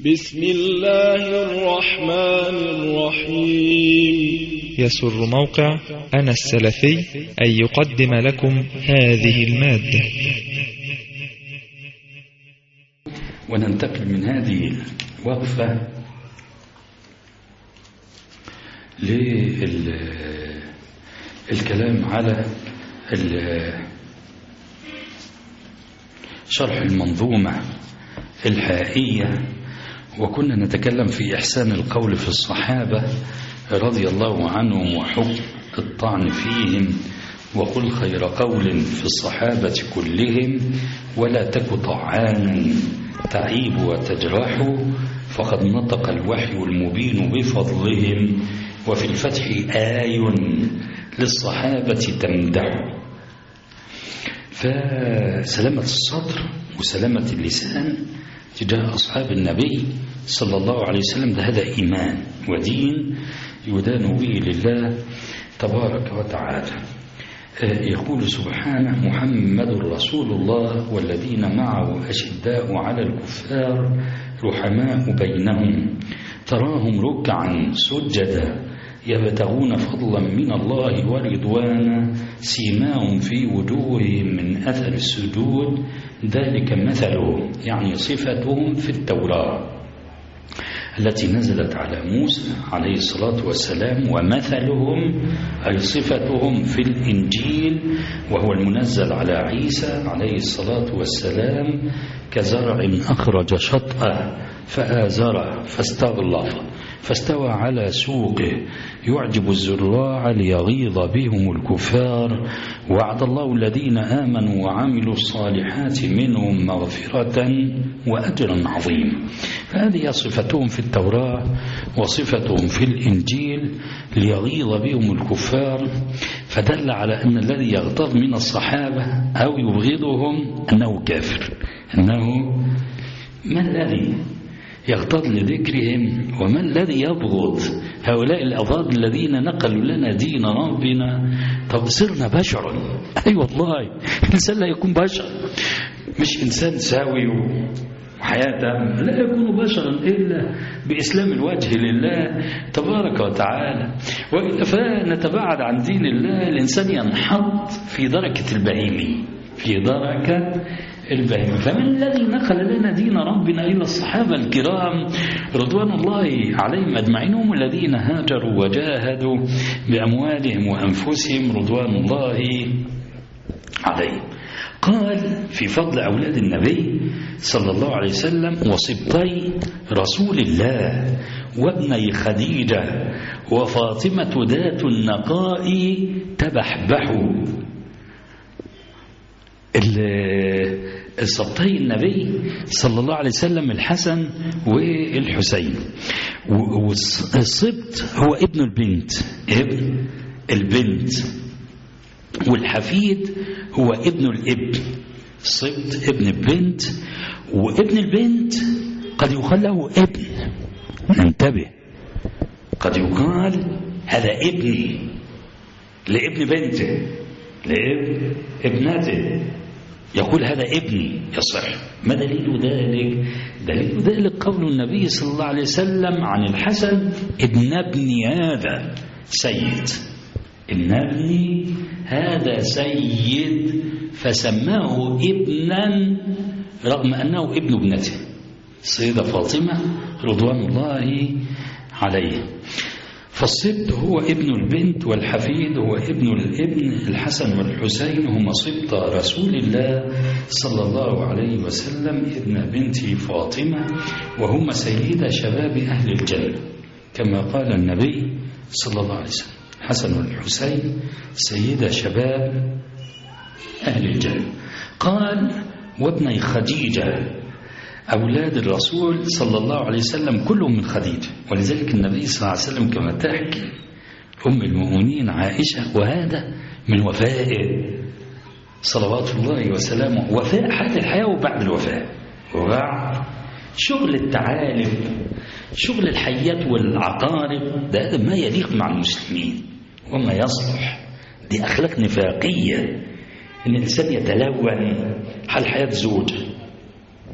بسم الله الرحمن الرحيم يسر موقع أنا السلفي أن يقدم لكم هذه المادة وننتقل من هذه الوقفة للكلام على شرح المنظومة الحائية وكنا نتكلم في إحسان القول في الصحابة رضي الله عنهم وحكم الطعن فيهم وقل خير قول في الصحابة كلهم ولا تك طعانا تعيب وتجرح فقد نطق الوحي المبين بفضلهم وفي الفتح آي للصحابة تمدح فسلامة الصدر وسلامة اللسان تجاه أصحاب النبي صلى الله عليه وسلم ده هذا إيمان ودين يدان به لله تبارك وتعالى يقول سبحانه محمد رسول الله والذين معه أشداء على الكفار رحماء بينهم تراهم ركعا سجدا يبتغون فضلا من الله ورضوانا سيماهم في وجوههم من أثر السجود ذلك مثلهم يعني صفتهم في التوراة التي نزلت على موسى عليه الصلاة والسلام ومثلهم أي صفتهم في الإنجيل وهو المنزل على عيسى عليه الصلاة والسلام كزرع أخرج شطأه فآزره فاستغلظ فاستوى على سوقه يعجب الزراع ليغيظ بهم الكفار وعد الله الذين آمنوا وعملوا الصالحات منهم مغفرة وأجرا عظيما فهذه صفتهم في التوراة وصفتهم في الإنجيل ليغيظ بهم الكفار فدل على أن الذي يغتظ من الصحابة أو يبغضهم أنه كافر أنه ما الذي يغتظ لذكرهم وما الذي يبغض هؤلاء الأضاد الذين نقلوا لنا دين ربنا طب صرنا بشرا أي أيوة والله الإنسان لا يكون بشر مش إنسان ساوي وحياته لا يكون بشرا إلا بإسلام الوجه لله تبارك وتعالى وإلا فنتباعد عن دين الله الإنسان ينحط في دركة البهيمي في دركة البهيمة فمن الذي نقل لنا دين ربنا إلى الصحابة الكرام رضوان الله عليهم أجمعين هم الذين هاجروا وجاهدوا بأموالهم وأنفسهم رضوان الله عليهم قال في فضل أولاد النبي صلى الله عليه وسلم وصبطي رسول الله وابني خديجة وفاطمة ذات النقاء تبحبحوا الصبطي النبي صلى الله عليه وسلم الحسن والحسين والصبت هو ابن البنت ابن البنت والحفيد هو ابن الابن الصبت ابن البنت وابن البنت قد يقال له ابن انتبه قد يقال هذا ابني لابن بنته لابن ابنته يقول هذا ابني يصح ما دليل ذلك دليل ذلك قول النبي صلى الله عليه وسلم عن الحسن ابن ابني هذا سيد ابن ابني هذا سيد فسماه ابنا رغم أنه ابن ابنته السيدة فاطمة رضوان الله عليه فالصبت هو ابن البنت والحفيد هو ابن الابن الحسن والحسين هما صبت رسول الله صلى الله عليه وسلم ابن بنت فاطمة وهما سيد شباب أهل الجنة كما قال النبي صلى الله عليه وسلم الحسن والحسين سيد شباب أهل الجنة قال وابني خديجة أولاد الرسول صلى الله عليه وسلم كلهم من خديجة ولذلك النبي صلى الله عليه وسلم كما تحكي أم المؤمنين عائشة وهذا من وفائه صلوات الله وسلامه وفاء حتى الحياة وبعد الوفاة وبعد شغل التعالم شغل الحيات والعقارب ده ما يليق مع المسلمين وما يصلح دي أخلاق نفاقية إن الإنسان يتلون حال حياة زوجه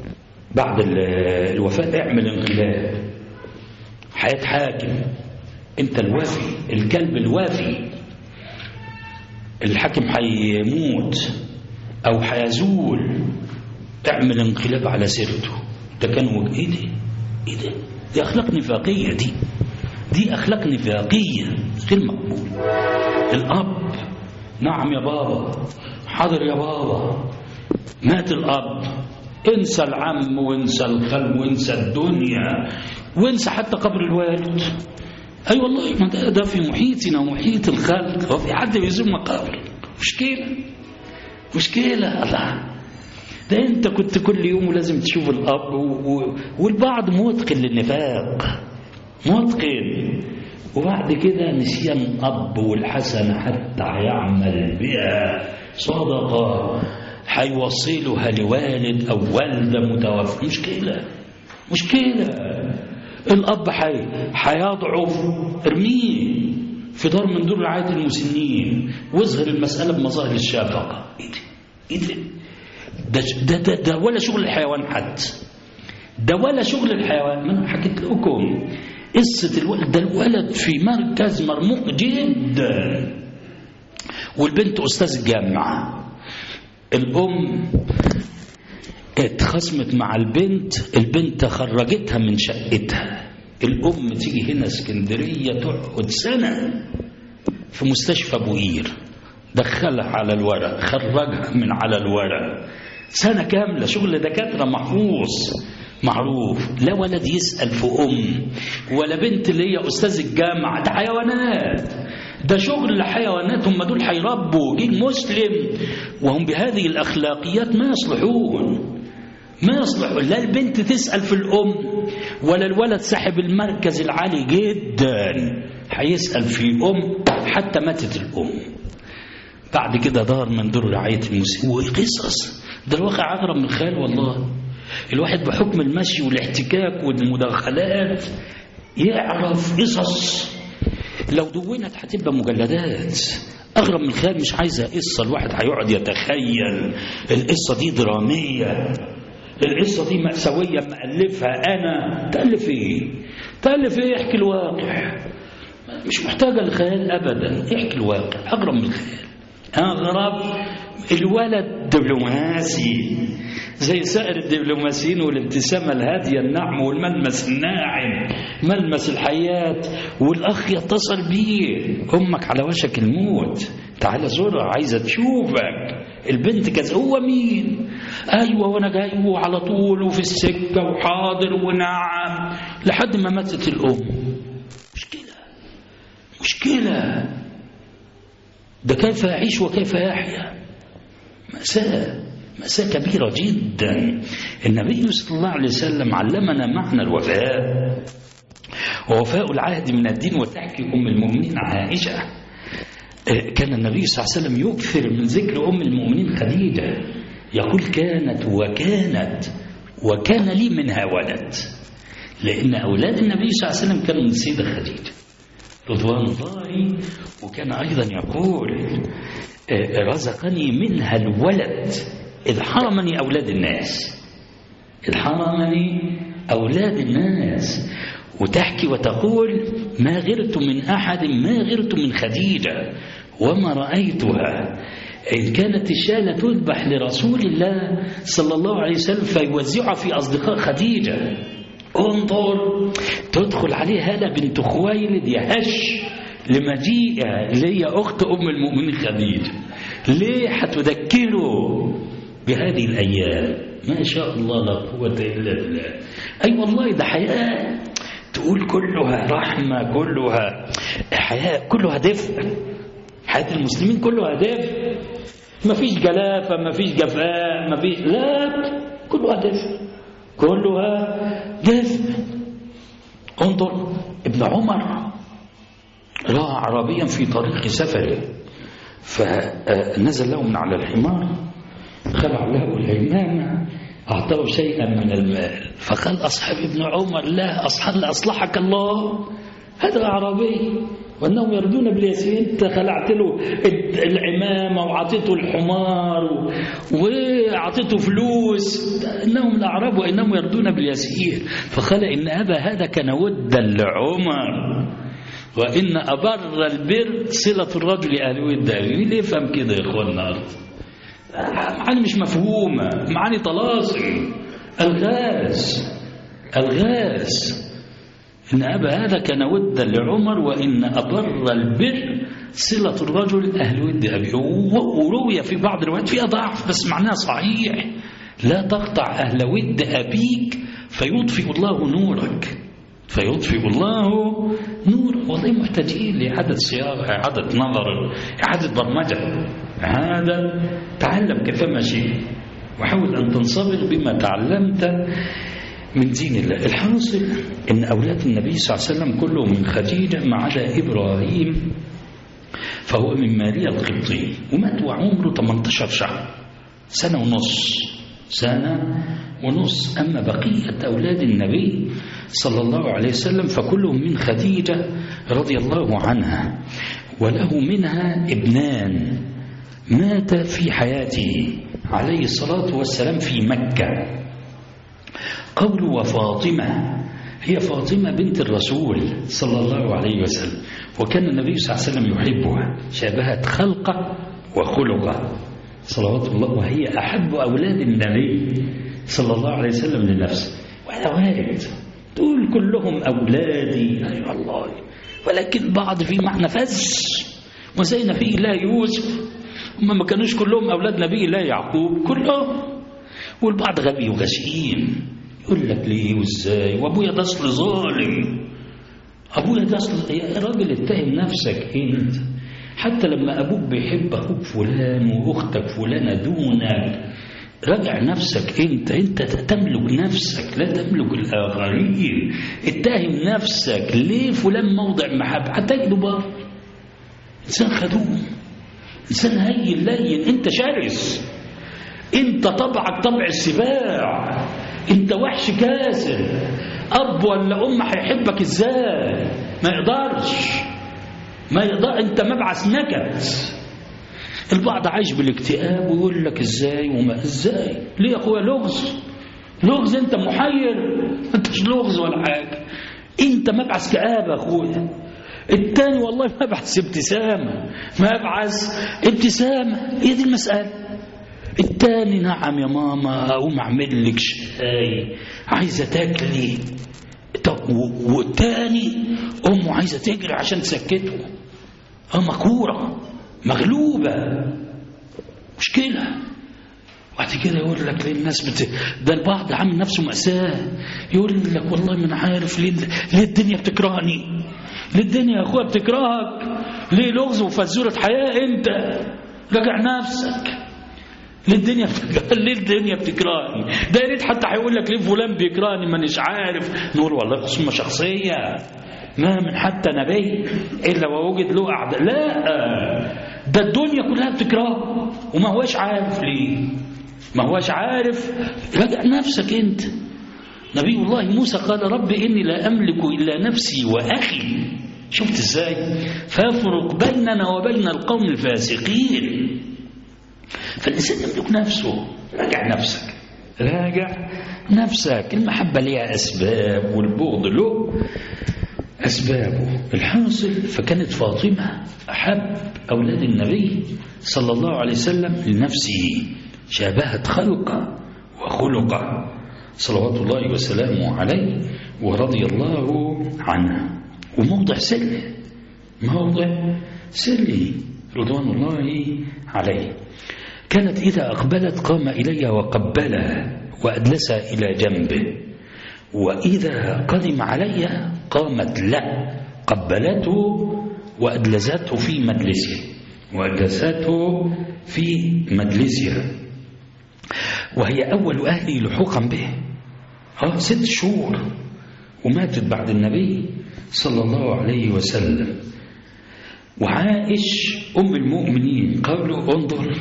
بعد ال- الوفاة اعمل انقلاب هيتحاكم انت الوافي الكلب الوافي الحاكم هيموت او هيزول اعمل انقلاب على سيرته ده كان وج- ايه ده ايه ده دي اخلاق نفاقيه دي دي اخلاق نفاقيه غير مقبول الاب نعم يا بابا حاضر يا بابا مات الاب انسى العم وانسى الخل وانسى الدنيا وانسى حتى قبر الوالد اي أيوة والله ما ده, ده في محيطنا ومحيط الخلق هو في حد بيزور مقابر مشكله مشكله الله ده انت كنت كل يوم ولازم تشوف الاب و... و... والبعض متقن للنفاق متقن وبعد كده نسيان اب والحسنه حتى هيعمل بها صدقه هيوصلها لوالد او والده متوفى مشكله مشكله الاب حي هيضعف ارميه في دار من دور رعايه المسنين واظهر المساله بمظاهر الشفقه ايه ده ايه ده ده, ده, ده, ده ولا شغل الحيوان حتى ده ولا شغل الحيوان ما انا حكيت لكم قصه الولد ده الولد في مركز مرموق جدا والبنت استاذ الجامعه الام اتخصمت مع البنت البنت خرجتها من شقتها الام تيجي هنا اسكندريه تقعد سنه في مستشفى ابو قير دخلها على الورق خرجها من على الورق سنة كاملة شغل دكاترة محفوظ معروف لا ولد يسأل في أم ولا بنت اللي هي أستاذ الجامعة ده حيوانات ده شغل حيوانات هم دول هيربوا جيل مسلم وهم بهذه الأخلاقيات ما يصلحون ما يصلح لا البنت تسأل في الأم ولا الولد صاحب المركز العالي جدا هيسأل في أم حتى ماتت الأم بعد كده دار من دور رعاية المسلمين والقصص ده الواقع أغرب من الخيال والله الواحد بحكم المشي والاحتكاك والمداخلات يعرف قصص لو دونت هتبقى مجلدات أغرب من الخيال مش عايزة قصة الواحد هيقعد يتخيل القصة دي درامية القصة دي مأساوية مألفها أنا تألف إيه؟ تألف إيه؟ احكي الواقع مش محتاجة للخيال أبدا احكي الواقع أغرب من الخيال أغرب الولد دبلوماسي زي سائر الدبلوماسيين والابتسامة الهادية النعم والملمس الناعم ملمس الحياة والأخ يتصل بيه أمك على وشك الموت تعال زورها عايزة تشوفك البنت كذا هو مين أيوة وأنا جاي على طول وفي السكة وحاضر ونعم لحد ما ماتت الأم مشكلة مشكلة ده كيف يعيش وكيف يحيا مأساة مأساة كبيرة جدا النبي صلى الله عليه وسلم علمنا معنى الوفاء ووفاء العهد من الدين وتحكي أم المؤمنين عائشة كان النبي صلى الله عليه وسلم يكثر من ذكر أم المؤمنين خديجة يقول كانت وكانت وكان لي منها ولد لأن أولاد النبي صلى الله عليه وسلم كانوا من السيدة خديجة رضوان الله وكان أيضا يقول رزقني منها الولد إذ حرمني أولاد الناس إذ حرمني أولاد الناس وتحكي وتقول ما غرت من أحد ما غرت من خديجة وما رأيتها إن كانت الشاة تذبح لرسول الله صلى الله عليه وسلم فيوزعها في أصدقاء خديجة انظر تدخل عليه هالة بنت خويلد يهش لمجيئها اللي هي أخت أم المؤمنين خديجة ليه هتذكره بهذه الأيام ما شاء الله لا قوة إلا بالله أي أيوة والله ده حياة تقول كلها رحمة كلها حياة كلها دفء حياة المسلمين كلها دفء ما فيش جلافة ما فيش جفاء ما فيش لا كلها دفء كلها دفء انظر ابن عمر رأى عربيا في طريق سفره فنزل له من على الحمار خلع له العمامة أعطاه شيئا من المال فقال أصحاب ابن عمر لا أصحاب أصلحك الله هذا أعرابي وانهم يردون بالياسين انت خلعت له العمامه وعطيته الحمار وعطيته فلوس انهم الاعراب وانهم يردون باليسير فقال ان ابا هذا كان ودا لعمر وان ابر البر صله الرجل اهل ود مين يفهم كده يا اخوانا معاني مش مفهومه معاني طلاسم الغاز الغاز إن أبا هذا كان ودا لعمر وإن أبر البر صلة الرجل أهل ود أبي وروي في بعض الروايات فيها ضعف بس معناها صحيح لا تقطع أهل ود أبيك فيطفئ الله نورك فيطفئ الله نور والله محتاجين لإعادة صياغة إعادة نظر إعادة برمجة هذا تعلم كيفما شئت وحاول أن تنصبر بما تعلمت من دين الله الحاصل ان اولاد النبي صلى الله عليه وسلم كلهم من خديجه ما عدا ابراهيم فهو من ماريا القبطي ومات وعمره 18 شهر سنه ونص سنه ونص اما بقيه اولاد النبي صلى الله عليه وسلم فكلهم من خديجه رضي الله عنها وله منها ابنان مات في حياته عليه الصلاه والسلام في مكه قول وفاطمة هي فاطمة بنت الرسول صلى الله عليه وسلم وكان النبي صلى الله عليه وسلم يحبها شابهت خلقه وخلقه صلوات الله وهي أحب أولاد النبي صلى الله عليه وسلم لنفسه وهذا وارد تقول كلهم أولادي أي أيوة الله ولكن بعض في معنى فز وزينا فيه لا يوسف هم ما كانوش كلهم أولاد نبي لا يعقوب كلهم والبعض غبي وغشيم يقول لك ليه وازاي وابويا ده اصل ظالم ابويا ده اصل يا راجل اتهم نفسك انت حتى لما ابوك بيحب اخوك فلان واختك فلانه دونك راجع نفسك انت انت تملك نفسك لا تملك الاخرين اتهم نفسك ليه فلان موضع محبه هتجده بره انسان خدوم انسان هين لين انت شرس انت طبعك طبع السباع انت وحش كاسر اب ولا ام هيحبك ازاي ما يقدرش ما يقدر انت مبعث نكد البعض عايش بالاكتئاب ويقول لك ازاي وما ازاي ليه يا اخويا لغز لغز انت محير انت مش لغز ولا حاجه انت مبعث كآبة يا اخويا التاني والله مبعث ابتسامة مبعث ابتسامة هي دي المسألة التاني نعم يا ماما اقوم اعمل لك شاي عايزه تاكلي طب والتاني امه عايزه تجري عشان تسكته اه مكوره مغلوبه مشكله بعد كده يقول لك ليه الناس بت... ده البعض عامل نفسه مأساة يقول لك والله ما انا عارف ليه ليه الدنيا بتكرهني ليه الدنيا يا اخويا بتكرهك ليه لغز وفزورة حياة انت راجع نفسك ليه الدنيا ليه الدنيا بتكرهني ده يا ريت حتى هيقول لك ليه فلان بيكرهني مانيش عارف نقول والله خصومه شخصيه ما من حتى نبي الا ووجد له اعداء لا ده الدنيا كلها بتكرهه وما هوش عارف ليه ما هوش عارف راجع نفسك انت نبي الله موسى قال رب اني لا املك الا نفسي واخي شفت ازاي فافرق بيننا وبين القوم الفاسقين فالإنسان يملك نفسه راجع نفسك راجع نفسك المحبة ليها أسباب والبغض له أسبابه الحاصل فكانت فاطمة أحب أولاد النبي صلى الله عليه وسلم لنفسه شابهت خلقه وخلقه صلوات الله وسلامه عليه ورضي الله عنه وموضع سر موضع سري رضوان الله عليه كانت إذا أقبلت قام إليها وقبلها وأجلسها إلى جنبه وإذا قدم عليها قامت له قبلته وأجلسته في مجلسه وأجلسته في مجلسها وهي أول أهله لحوقا به آه ست شهور وماتت بعد النبي صلى الله عليه وسلم وعائش أم المؤمنين قالوا انظر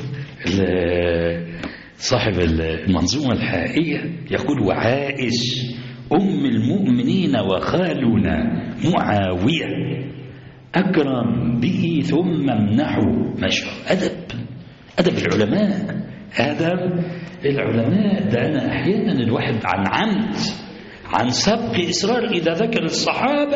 صاحب المنظومة الحائية يقول وعائش أم المؤمنين وخالنا معاوية أكرم به ثم امنحه ما شاء أدب أدب العلماء أدب العلماء ده أنا أحيانا الواحد عن عمد عن سبق إصرار إذا ذكر الصحابة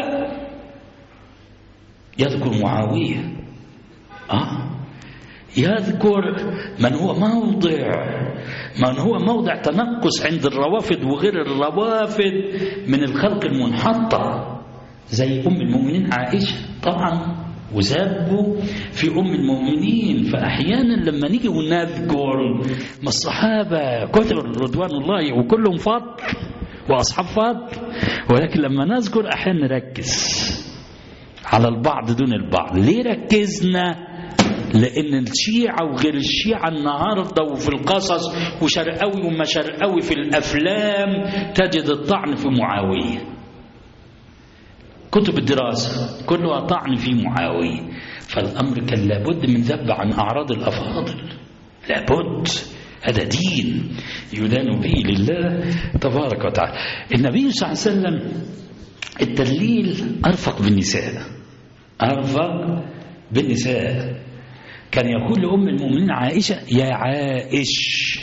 يذكر معاوية آه يذكر من هو موضع من هو موضع تنقص عند الروافد وغير الروافد من الخلق المنحطة زي أم المؤمنين عائشة طبعا وذابوا في أم المؤمنين فأحيانا لما نيجي ونذكر ما الصحابة كثر رضوان الله وكلهم فضل وأصحاب فضل ولكن لما نذكر أحيانا نركز على البعض دون البعض ليه ركزنا لأن الشيعة وغير الشيعة النهاردة وفي القصص وشرقاوي وما شرقاوي في الأفلام تجد الطعن في معاوية كتب الدراسة كلها طعن في معاوية فالأمر كان لابد من ذب عن أعراض الأفاضل لابد هذا دين يدان به لله تبارك وتعالى النبي صلى الله عليه وسلم التدليل أرفق بالنساء أرفق بالنساء كان يقول لأم المؤمنين عائشة يا عائش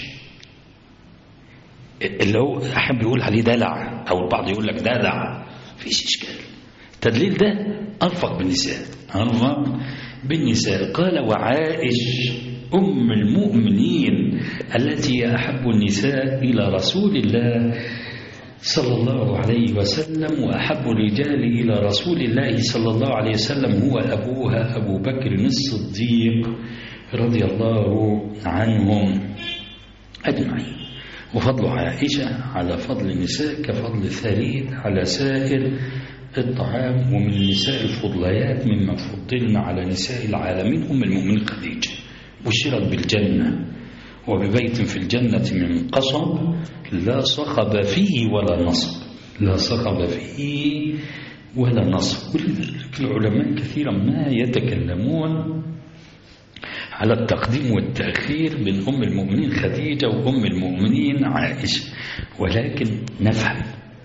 اللي هو أحب يقول عليه دلع أو البعض يقول لك دلع فيش إشكال التدليل ده أرفق بالنساء أرفق بالنساء قال وعائش أم المؤمنين التي هي أحب النساء إلى رسول الله صلى الله عليه وسلم وأحب الرجال إلى رسول الله صلى الله عليه وسلم هو أبوها أبو بكر الصديق رضي الله عنهم أجمعين وفضل عائشة على فضل النساء كفضل الثريد على سائر الطعام ومن النساء الفضليات مما فضلنا على نساء العالمين أم المؤمنين خديجة بشرت بالجنة وببيت في الجنة من قصب لا صخب فيه ولا نصب لا صخب فيه ولا نصب العلماء كثيرا ما يتكلمون على التقديم والتأخير من أم المؤمنين خديجة وأم المؤمنين عائشة ولكن نفهم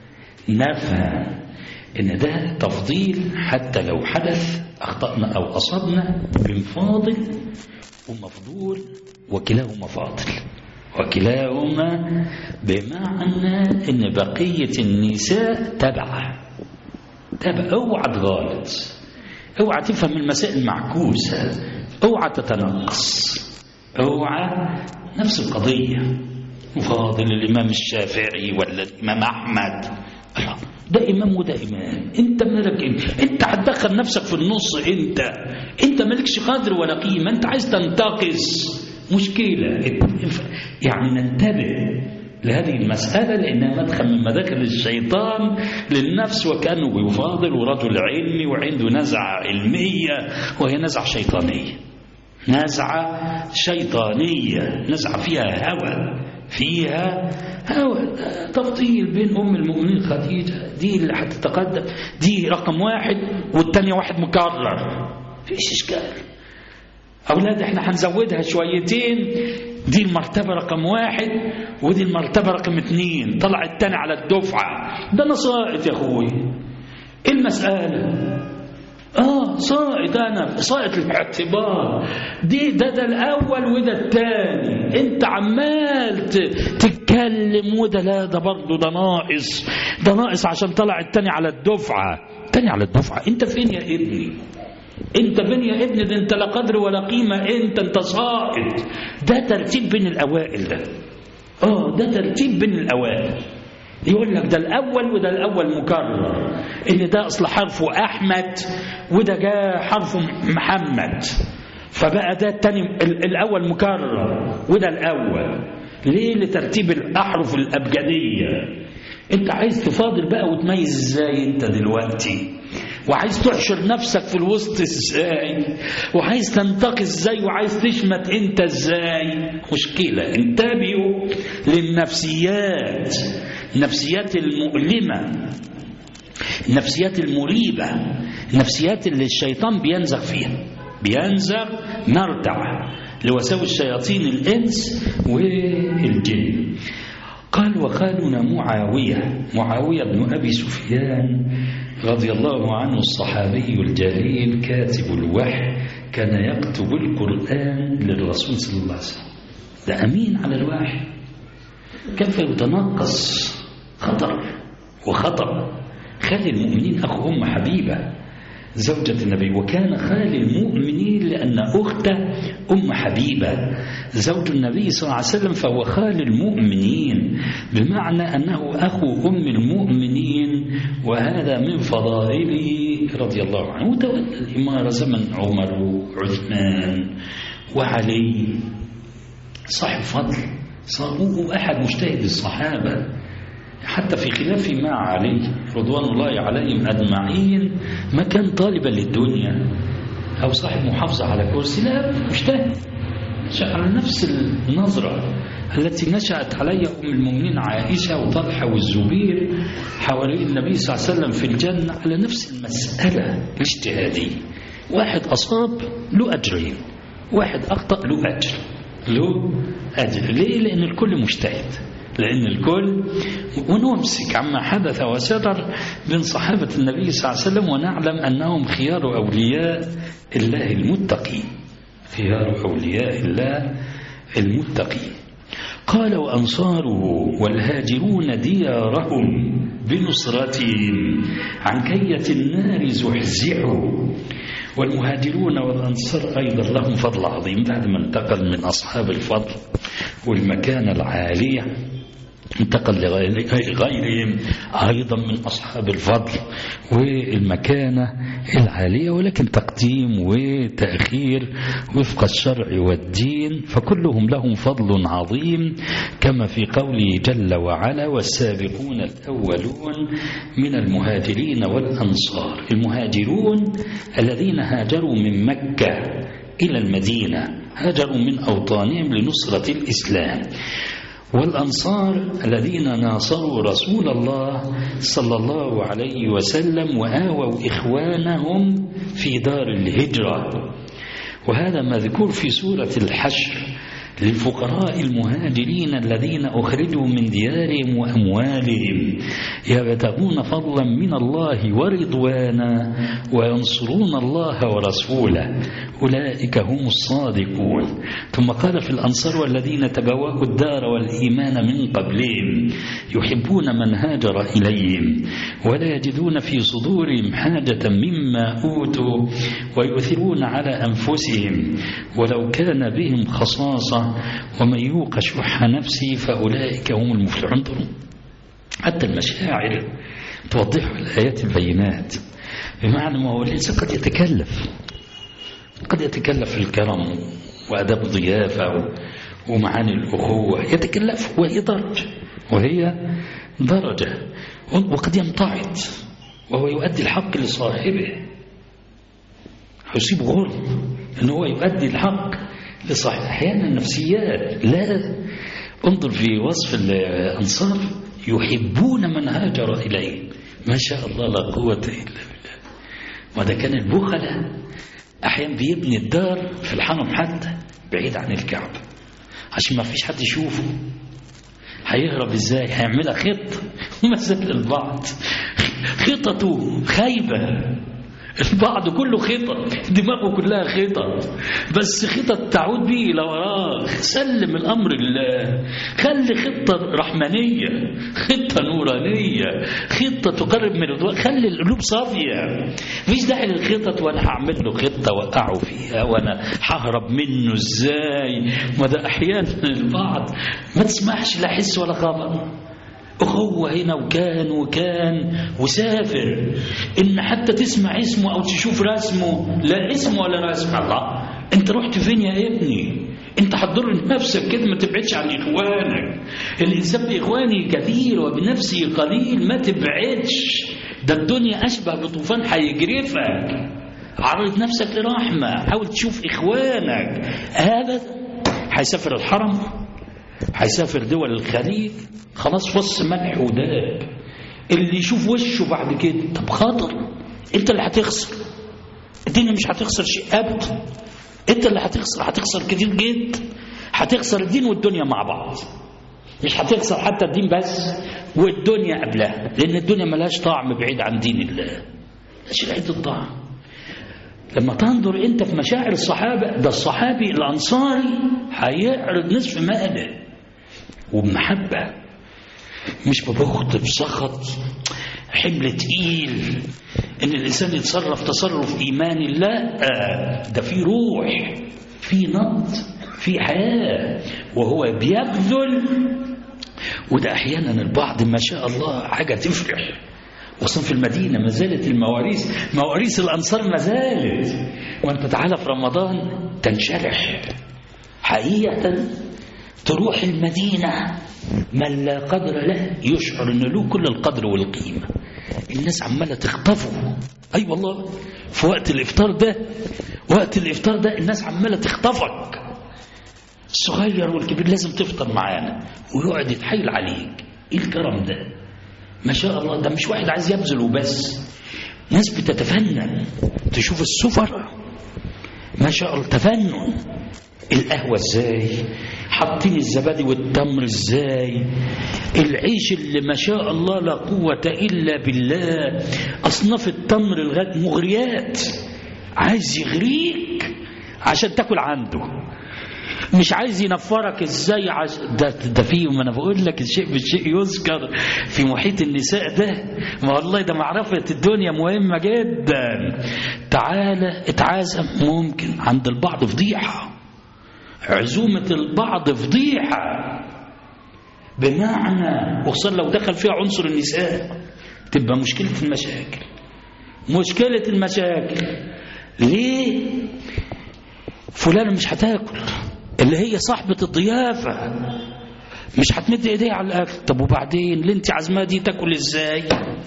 نفهم إن ده تفضيل حتى لو حدث أخطأنا أو أصبنا من فاضل ومفضول وكلاهما فاضل وكلاهما بمعنى ان بقية النساء تبع تبع اوعى تغالط اوعى تفهم المسائل معكوسة اوعى تتنقص اوعى نفس القضية وفاضل الامام الشافعي ولا الامام احمد ده امام وده امام انت مالك انت انت هتدخل نفسك في النص انت انت مالكش قدر ولا قيمه انت عايز تنتقص مشكله يعني ننتبه لهذه المسألة لأنها مدخل من مداخل الشيطان للنفس وكأنه بيفاضل ورجل علمي وعنده نزعة علمية وهي نزعة شيطانية نزعة شيطانية نزعة فيها هوى فيها هوى تفضيل بين أم المؤمنين خديجة دي اللي هتتقدم دي رقم واحد والتانية واحد مكرر فيش إشكال أولاد احنا هنزودها شويتين دي المرتبة رقم واحد ودي المرتبة رقم اتنين طلع التاني على الدفعة ده أنا ساقط يا أخوي إيه المسألة اه ساقط انا ساقط الاعتبار دي ده ده الاول وده الثاني انت عمال تتكلم وده لا ده برضه ده ناقص ده ناقص عشان طلع الثاني على الدفعه الثاني على الدفعه انت فين يا ابني انت فين يا ابني ده انت لا قدر ولا قيمه انت انت ساقط ده ترتيب بين الاوائل ده اه ده ترتيب بين الاوائل يقول لك ده الأول وده الأول مكرر إن ده أصل حرفه أحمد وده جاء حرفه محمد فبقى ده التاني الأول مكرر وده الأول ليه لترتيب الأحرف الأبجدية أنت عايز تفاضل بقى وتميز إزاي أنت دلوقتي وعايز تحشر نفسك في الوسط ازاي وعايز تنتقي ازاي وعايز تشمت انت ازاي مشكلة انتبهوا للنفسيات النفسيات المؤلمة النفسيات المريبة النفسيات اللي الشيطان بينزغ فيها بينزغ مرتع لوساوس شياطين الإنس والجن قال وخالنا معاوية معاوية بن أبي سفيان رضي الله عنه الصحابي الجليل كاتب الوحي كان يكتب القرآن للرسول صلى الله عليه وسلم ده أمين على الوحي كيف يتنقص خطر وخطر خالي المؤمنين أخو أم حبيبة زوجة النبي وكان خالي المؤمنين لأن أخته أم حبيبة زوج النبي صلى الله عليه وسلم فهو خال المؤمنين بمعنى أنه أخو أم المؤمنين وهذا من فضائله رضي الله عنه وتولى الإمارة زمن عمر وعثمان وعلي صاحب فضل صاحب أحد مجتهد الصحابة حتى في خلافه مع علي رضوان الله عليهم أجمعين ما كان طالبا للدنيا أو صاحب محافظة على كرسي لا مجتهد على نفس النظرة التي نشأت عليها أم المؤمنين عائشة وطلحة والزبير حوالين النبي صلى الله عليه وسلم في الجنة على نفس المسألة الاجتهادية واحد أصاب له أجرين واحد أخطأ له أجر له أجر ليه؟ لأن الكل مجتهد لأن الكل ونمسك عما حدث وسدر من صحابة النبي صلى الله عليه وسلم ونعلم أنهم خيار أولياء الله المتقين خيار أولياء الله المتقين قال وأنصاره والهاجرون ديارهم بنصرتهم عن كية النار زحزحوا والمهاجرون والأنصار أيضا لهم فضل عظيم بعد ما انتقل من أصحاب الفضل والمكانة العالية انتقل لغيرهم أيضا من أصحاب الفضل والمكانة العالية ولكن تقديم وتأخير وفق الشرع والدين فكلهم لهم فضل عظيم كما في قوله جل وعلا والسابقون الأولون من المهاجرين والأنصار المهاجرون الذين هاجروا من مكة إلى المدينة هاجروا من أوطانهم لنصرة الإسلام والأنصار الذين ناصروا رسول الله صلى الله عليه وسلم وآووا إخوانهم في دار الهجرة وهذا مذكور في سورة الحشر للفقراء المهاجرين الذين أخرجوا من ديارهم وأموالهم يبتغون فضلا من الله ورضوانا وينصرون الله ورسوله أولئك هم الصادقون ثم قال في الأنصار والذين تبوأوا الدار والإيمان من قبلهم يحبون من هاجر إليهم ولا يجدون في صدورهم حاجة مما أوتوا ويؤثرون على أنفسهم ولو كان بهم خصاصة ومن يوق شح نفسه فأولئك هم المفلحون حتى المشاعر توضح الآيات البينات بمعنى ما هو الإنسان قد يتكلف قد يتكلف في الكرم وأداب الضيافة ومعاني الأخوة يتكلف وهي درجة وهي درجة وقد يمتعض وهو يؤدي الحق لصاحبه يصيب غرب أنه هو يؤدي الحق لصاحبه أحيانا النفسيات لا انظر في وصف الأنصار يحبون من هاجر إليه ما شاء الله لا قوة إلا بالله وهذا كان البخلة أحيانا بيبني الدار في الحرم حتى بعيد عن الكعبة عشان ما فيش حد يشوفه هيهرب ازاي هيعملها خطة مثل البعض خطته خايبة البعض كله خطط دماغه كلها خطط بس خطط تعود به إلى وراء سلم الأمر لله خلي خطة رحمانية خطة نورانية خطة تقرب من الرضوان خلي القلوب صافية مفيش داعي للخطط وأنا هعمل له خطة وقعه فيها وأنا ههرب منه إزاي ما ده أحيانا البعض ما تسمحش لا حس ولا خبر أخوة هنا وكان وكان وسافر إن حتى تسمع اسمه أو تشوف رسمه لا اسمه ولا رسم الله أنت رحت فين يا ابني أنت هتضر نفسك كده ما تبعدش عن إخوانك الإنسان بإخوانه كثير وبنفسه قليل ما تبعدش ده الدنيا أشبه بطوفان هيجرفك عرض نفسك لرحمة حاول تشوف إخوانك هذا هيسافر الحرم هيسافر دول الخليج خلاص فص ملح وداب اللي يشوف وشه بعد كده طب خاطر انت اللي هتخسر الدنيا مش هتخسر شيء ابدا انت اللي هتخسر هتخسر كتير جدا هتخسر الدين والدنيا مع بعض مش هتخسر حتى الدين بس والدنيا قبلها لأن الدنيا ملهاش طعم بعيد عن دين الله مش عيد الطعم لما تنظر انت في مشاعر الصحابة ده الصحابي الأنصاري هيعرض نصف ماله وبمحبة مش ببخط بسخط حمل تقيل ان الانسان يتصرف تصرف ايماني لا ده في روح في نبض في حياه وهو بيبذل وده احيانا البعض ما شاء الله حاجه تفرح وصل في المدينة ما زالت المواريث مواريث الأنصار ما زالت وأنت تعالى في رمضان تنشرح حقيقة تروح المدينة من لا قدر له يشعر أن له كل القدر والقيمة الناس عمالة تخطفه أي أيوة والله في وقت الإفطار ده وقت الإفطار ده الناس عمالة تخطفك الصغير والكبير لازم تفطر معانا ويقعد يتحايل عليك ايه الكرم ده ما شاء الله ده مش واحد عايز يبذل وبس ناس بتتفنن تشوف السفر ما شاء الله تفنن القهوة ازاي حاطين الزبادي والتمر ازاي العيش اللي ما شاء الله لا قوة إلا بالله أصناف التمر لغاية مغريات عايز يغريك عشان تاكل عنده مش عايز ينفرك ازاي عش... ده ده فيه ما انا بقول لك الشيء بالشيء يذكر في محيط النساء ده ما والله ده معرفة الدنيا مهمة جدا تعالى اتعازم ممكن عند البعض فضيحة عزومة البعض فضيحة بمعنى وخصوصا لو دخل فيها عنصر النساء تبقى مشكلة المشاكل مشكلة المشاكل ليه فلانة مش هتاكل اللي هي صاحبة الضيافة مش هتمد ايديها على الاكل طب وبعدين اللي انت عازماه دي تاكل ازاي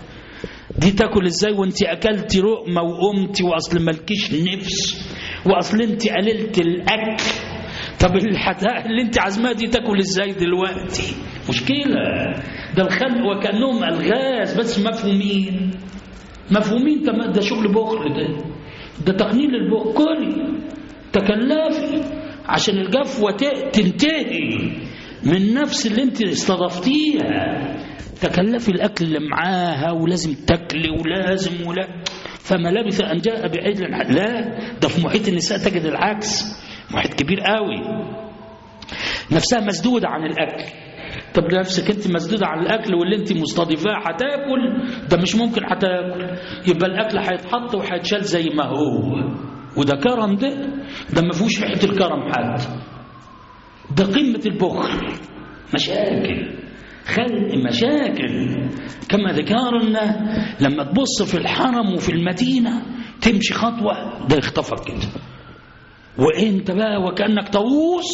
دي تاكل ازاي وانت اكلتي رقمة وقمتي واصل مالكيش نفس واصل انت قللت الاكل طب الحدائق اللي انت عازماه دي تاكل ازاي دلوقتي مشكلة ده الخلق وكأنهم الغاز بس مفهومين مفهومين تمام ده شغل بخل ده ده تقنين البخل كلي تكلفي عشان الجفوة تنتهي من نفس اللي انت استضفتيها تكلفي الأكل اللي معاها ولازم تاكلي ولازم ولا فما لبث أن جاء بعجل لا ده في محيط النساء تجد العكس محيط كبير قوي نفسها مسدودة عن الأكل طب نفسك انت مسدودة عن الأكل واللي انت مستضيفاه هتاكل ده مش ممكن هتاكل يبقى الأكل هيتحط وهيتشال زي ما هو وده كرم ده ده ما فيهوش ريحه الكرم حد ده قمه البخل مشاكل خلق مشاكل كما ذكرنا لما تبص في الحرم وفي المدينه تمشي خطوه ده يخطفك كده وانت بقى وكانك طاووس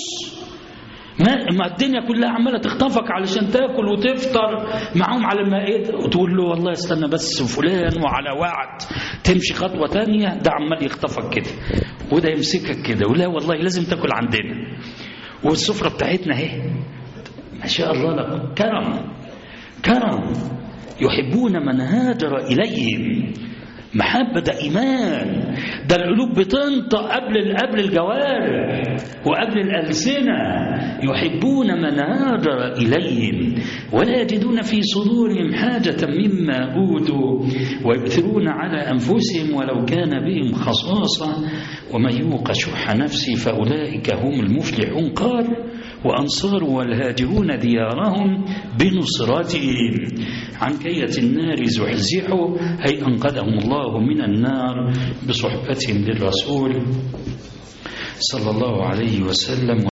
ما, ما الدنيا كلها عماله تخطفك علشان تاكل وتفطر معاهم على المائده وتقول له والله استنى بس فلان وعلى وعد تمشي خطوه تانية ده عمال يخطفك كده وده يمسكك كده ولا والله لازم تاكل عندنا والسفره بتاعتنا اهي ما شاء الله لك كرم كرم يحبون من هاجر اليهم محبة ده إيمان ده القلوب بتنطق قبل قبل الجوارح وقبل الألسنة يحبون من هاجر إليهم ولا يجدون في صدورهم حاجة مما أوتوا ويؤثرون على أنفسهم ولو كان بهم خصاصة ومن يوق شح نفسه فأولئك هم المفلحون قال وأنصار والهاجرون ديارهم بنصرتهم عن كية النار زحزحوا أي أنقذهم الله من النار بصحبتهم للرسول صلى الله عليه وسلم